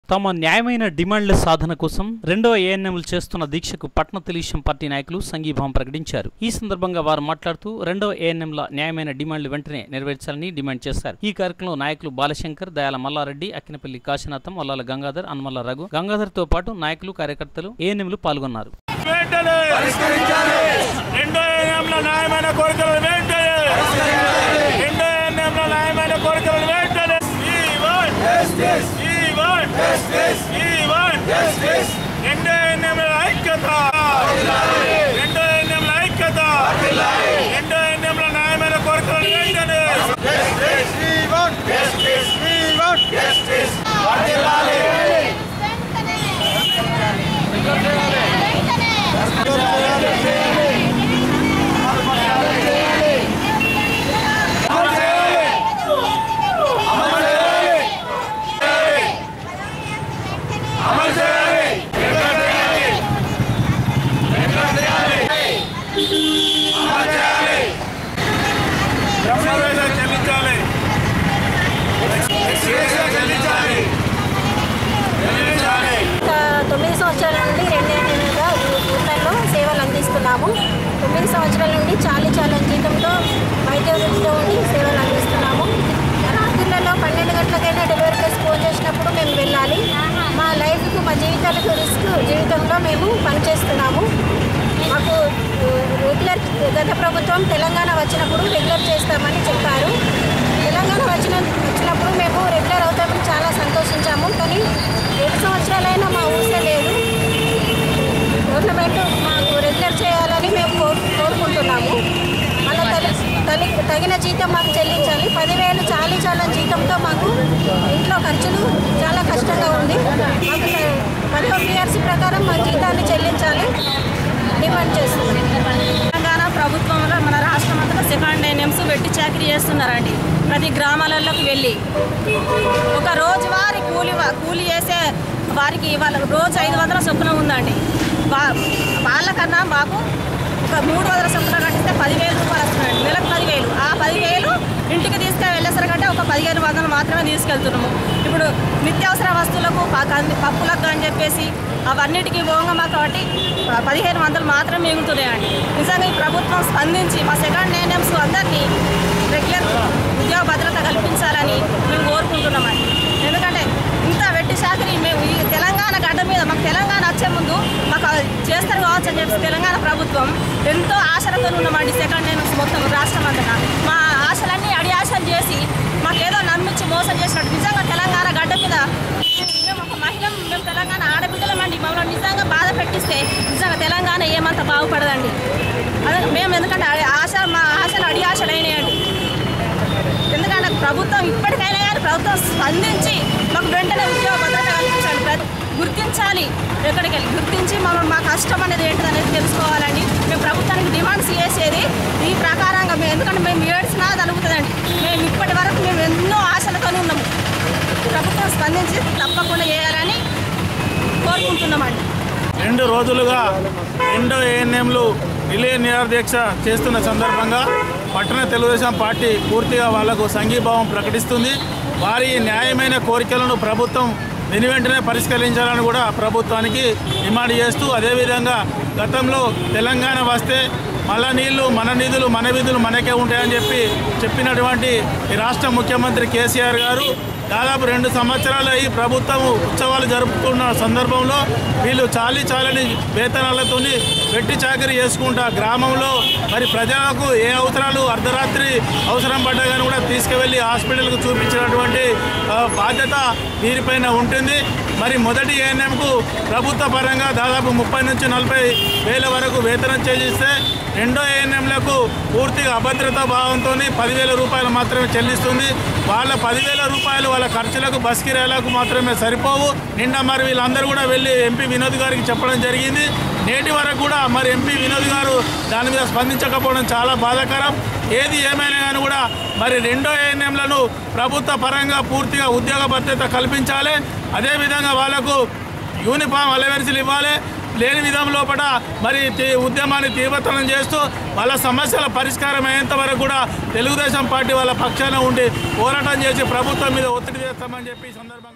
తమ న్యాయమైన డిమాండ్ల సాధన కోసం రెండవ ఏఎన్ఎంలు చేస్తున్న దీక్షకు పట్న తెలుగుదేశం పార్టీ నాయకులు సంఘీభావం ప్రకటించారు ఈ సందర్భంగా వారు మాట్లాడుతూ రెండవ ఏఎన్ఎంల న్యాయమైన డిమాండ్లు వెంటనే నెరవేర్చాలని డిమాండ్ చేశారు ఈ కార్యక్రమంలో నాయకులు బాలశంకర్ దయాల మల్లారెడ్డి అక్కినపల్లి కాశీనాథం వల్లాల గంగాధర్ అన్మల్ల రఘు గంగాధర్ తో పాటు నాయకులు కార్యకర్తలు ఏఎన్ఎంలు పాల్గొన్నారు వెంటనే రెండో ఏఎంల న్యాయమైన కోరికలు వెంటనే రెండో ఏఎంల న్యాయమైన కోరికలు వెంటనే ఈ వన్ ఈ వన్ ఈ వన్ రెండో ఏఎంల ఐక్యత రెండో ఏఎంల ఐక్యత రెండో ఏఎంల న్యాయమైన కోరికలు వెంటనే ఎక్స్గ్రేషియా చెల్లించాలి ఎక్స్గ్రేషియా చెల్లించాలి చెల్లించాలి గత తొమ్మిది సంవత్సరాల నుండి రెండేళ్లుగా ఊళ్ళల్లో సేవలు అందిస్తున్నాము తొమ్మిది సంవత్సరాల నుండి చాలీ చాలని జీతంతో వైద్య వృత్తిలో ఉండి సేవలు అందిస్తున్నాము రాత్రులలో పన్నెండు గంటలకైనా డెలివరీ కేసు ఫోన్ చేసినప్పుడు మేము వెళ్ళాలి మా లైఫ్కు మా జీవితాలకు రిస్క్ జీవితంలో మేము పనిచేస్తున్నాము మాకు రెగ్యులర్ గత ప్రభుత్వం తెలంగాణ వచ్చినప్పుడు రెగ్యులర్ చేస్తామని చెప్పారు తెలంగాణ వచ్చిన వచ్చినప్పుడు మేము రెగ్యులర్ అవుతామని చాలా సంతోషించాము కానీ ఏడు సంవత్సరాలైనా మా ఊసే లేదు గవర్నమెంట్ మాకు రెగ్యులర్ చేయాలని మేము కోరు కోరుకుంటున్నాము మళ్ళీ తలి తలి తగిన జీతం మాకు చెల్లించాలి పదివేలు చాలీ చాలా జీతంతో మాకు ఇంట్లో ఖర్చులు చాలా కష్టంగా ఉంది మాకు త- పదో పిఆర్సీ ప్రకారం మా జీతాన్ని చెల్లించాలి డిమాండ్ చేస్తున్నాం తెలంగాణ ప్రభుత్వంలో మన రాష్ట్రం అంతా సెకండ్ ఎన్ఎంస్ పెట్టి చాకరీ చేస్తున్నారండి ప్రతి గ్రామాలలోకి వెళ్ళి ఒక రోజువారి కూలి వా- కూలి చేసే వారికి వాళ్ళ రోజు ఐదు వందల చొప్పున ఉందండి వా వాళ్ళకన్నా మాకు ఒక మూడు వందల చొప్పున కట్టిస్తే పదివేలు రూపాయలు వస్తున్నాయండి నెలకు పదివేలు ఆ పదివేలు ఇంటికి తీసుకొని వెళ్ళేసరికంటే ఒక పదిహేను వందలు మాత్రమే తీసుకెళ్తున్నాము ఇప్పుడు నిత్యావసర వస్తువులకు ప- కంది- పప్పులకు అని చెప్పేసి అవన్నిటికీ పోగా కాబట్టి ప- పదిహేను వందలు మాత్రమే మిగులుతున్నాయండి నిజంగా ఈ ప్రభుత్వం స్పందించి మా సెకండ్ నేనేమ్స్ అందరినీ రెగ్యులర్ ఉద్యోగ భద్రత కల్పించాలని మేము కోరుకుంటున్నామండి ఎందుకంటే ఇంత వెట్టి శాఖని మేము ఈ తెలంగాణ గడ్డ మీద మాకు తెలంగాణ వచ్చే ముందు మాకు అది చేస్తారు కావచ్చు అని చెప్పి తెలంగాణ ప్రభుత్వం ఎంతో ఆశలతో ఉన్నామండి సెకండ్ నేమ్స్ మొత్తం రాష్ట్రం అంతటా మా ఆశలన్నీ అడి ఆశలు చేసి మాకేదో నమ్మించి మోసం చేసినట్టు నిజంగా తెలంగాణ గడ్డ మీద మేము ఒక మహిళ మేము తెలంగాణ ఆడబిడ్డలమండి మమ్మల్ని నిజంగా బాధ పెట్టిస్తే నిజంగా తెలంగాణ ఏమంత బాగుపడదండి అదే మేము ఎందుకంటే అడి- ఆశ మా ఆశలు అడి ఆశలు అయినాయండి ఎందుకంటే ప్రభుత్వం ఇప్పటికైనా కానీ ప్రభుత్వం స్పందించి మాకు వెంటనే ఉద్యోగ భద్రత కల్పించాలి ప్ర- గుర్తించాలి ఎక్కడికి వెళ్ళి గుర్తించి మనం మా కష్టం అనేది ఏంటిది అనేది తెలుసుకోవాలండి మేము ప్రభుత్వానికి డిమాండ్స్ చేసేది ఈ ప్రకారంగా మేము ఎందుకంటే మేము ఏడ్చినా తలుగుతుందండి మేము ఇప్పటి వరకు మేము ఎన్నో ఆశలతోనే ఉన్నాము ప్రభుత్వం స్పందించి తప్పకుండా చేయాలని కోరుకుంటున్నామండి రెండు రోజులుగా రెండో ఏఎన్ఎంలు రిలే నిరాదీక్ష చేస్తున్న సందర్భంగా పట్టణ తెలుగుదేశం పార్టీ పూర్తిగా వాళ్లకు సంఘీభావం ప్రకటిస్తుంది వారి న్యాయమైన కోరికలను ప్రభుత్వం వెను వెంటనే పరిష్కరించాలని కూడా ప్రభుత్వానికి డిమాండ్ చేస్తూ అదేవిధంగా గతంలో తెలంగాణ వస్తే మళ్ళా నీళ్లు మన నిధులు మన విధులు మనకే ఉంటాయని చెప్పి చెప్పినటువంటి ఈ రాష్ట్ర ముఖ్యమంత్రి కేసీఆర్ గారు దాదాపు రెండు సంవత్సరాలు ఈ ప్రభుత్వం ఉత్సవాలు జరుపుకున్న సందర్భంలో వీళ్ళు చాలీ చాలని వేతనాలతో వెట్టి చాకరీ చేసుకుంటా గ్రామంలో మరి ప్రజలకు ఏ అవసరాలు అర్ధరాత్రి అవసరం పడ్డా కానీ కూడా తీసుకువెళ్ళి హాస్పిటల్కు చూపించినటువంటి ఆ, బాధ్యత వీరిపైన ఉంటుంది మరి మొదటి ఏఎన్ఎంకు ప్రభుత్వ పరంగా దాదాపు ముప్పై నుంచి నలభై వేల వరకు వేతనం చెల్లిస్తే రెండో ఏఎన్ఎంలకు పూర్తిగా అభద్రతా భావంతో పదివేల రూపాయలు మాత్రమే చెల్లిస్తుంది వాళ్ళ పదివేల రూపాయలు వాళ్ళ ఖర్చులకు బస్ కిరాయిలకు మాత్రమే సరిపోవు నిన్న మరి వీళ్ళందరూ కూడా వెళ్ళి ఎంపీ వినోద్ గారికి చెప్పడం జరిగింది నేటి వరకు కూడా మరి ఎంపీ వినోద్ గారు దాని మీద స్పందించకపోవడం చాలా బాధాకరం ఏది ఏమైనా కానీ కూడా మరి రెండో ఏఎన్ఎంలను ప్రభుత్వ పరంగా పూర్తిగా ఉద్యోగ భద్రత కల్పించాలి అదేవిధంగా వాళ్ళకు యూనిఫామ్ అలవెన్సులు ఇవ్వాలి లేని విధం లోపల మరి తీ- ఉద్యమాన్ని తీవ్రతరం చేస్తూ వాళ్ళ సమస్యల పరిష్కారం అయ్యేంత వరకు కూడా తెలుగుదేశం పార్టీ వాళ్ళ పక్షాన ఉండి పోరాటం చేసి ప్రభుత్వం మీద ఒత్తిడి చేస్తామని చెప్పి ఈ సందర్భంగా